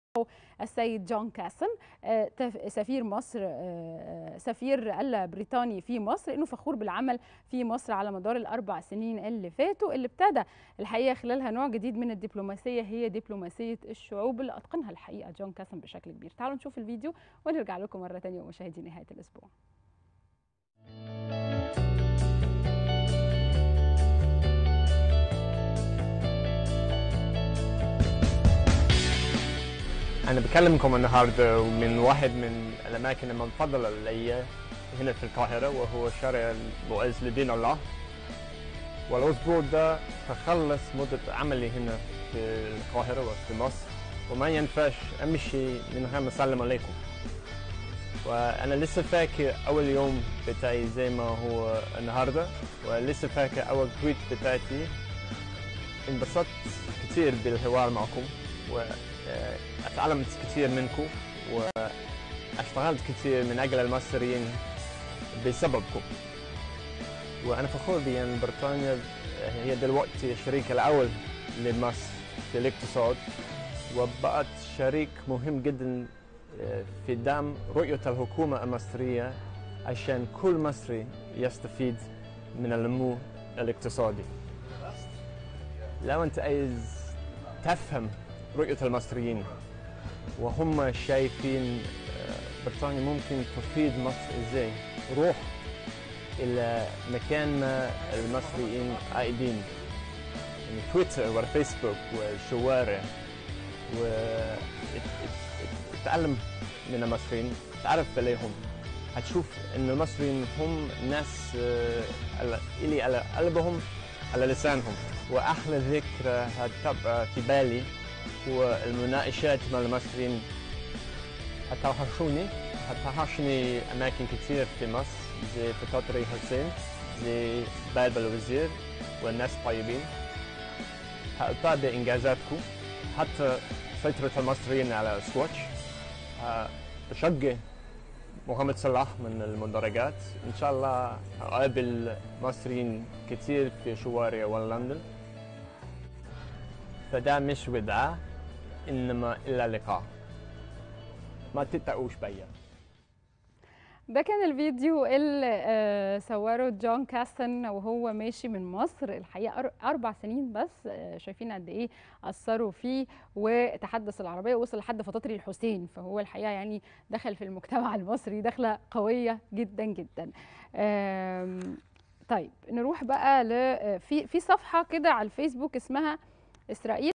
السيد جون كاسن سفير مصر سفير البريطاني في مصر انه فخور بالعمل في مصر على مدار الاربع سنين اللي فاتوا اللي ابتدى الحقيقه خلالها نوع جديد من الدبلوماسيه هي دبلوماسيه الشعوب اللي اتقنها الحقيقه جون كاسن بشكل كبير تعالوا نشوف الفيديو ونرجع لكم مره ثانيه ومشاهدي نهايه الاسبوع أنا بكلمكم النهاردة من واحد من الأماكن المفضلة لي هنا في القاهرة وهو شارع المعز لدين الله والأسبوع ده تخلص مدة عملي هنا في القاهرة وفي مصر وما ينفعش أمشي من غير ما أسلم عليكم وأنا لسه فاكر أول يوم بتاعي زي ما هو النهاردة ولسه فاكر أول تويت بتاعتي انبسطت كتير بالحوار معكم واتعلمت كثير منكم واشتغلت كثير من اجل المصريين بسببكم وانا فخور بان بريطانيا هي دلوقتي الشريك الاول لمصر في الاقتصاد وبقت شريك مهم جدا في دعم رؤية الحكومة المصرية عشان كل مصري يستفيد من النمو الاقتصادي لو انت عايز تفهم رؤية المصريين وهم شايفين بريطانيا ممكن تفيد مصر ازاي روح الى مكان ما المصريين قاعدين يعني تويتر والفيسبوك والشوارع واتعلم من المصريين تعرف عليهم هتشوف ان المصريين هم ناس اللي على قلبهم على لسانهم واحلى ذكرى هتبقى في بالي والمناقشات مع المصريين هتوحشوني هتوحشني أماكن كتير في مصر زي فطاطري حسين زي باب الوزير والناس الطيبين هأتابع إنجازاتكم حتى سيطرة المصريين على سواتش بشجع محمد صلاح من المدرجات إن شاء الله أقابل مصريين كتير في شوارع ولندن فده مش وداع انما الا لقاء ما تتقوش بيا ده كان الفيديو اللي صوره جون كاستن وهو ماشي من مصر الحقيقه اربع سنين بس شايفين قد ايه اثروا فيه وتحدث العربيه ووصل لحد فطاطري الحسين فهو الحقيقه يعني دخل في المجتمع المصري دخله قويه جدا جدا طيب نروح بقى ل في في صفحه كده على الفيسبوك اسمها اسرائيل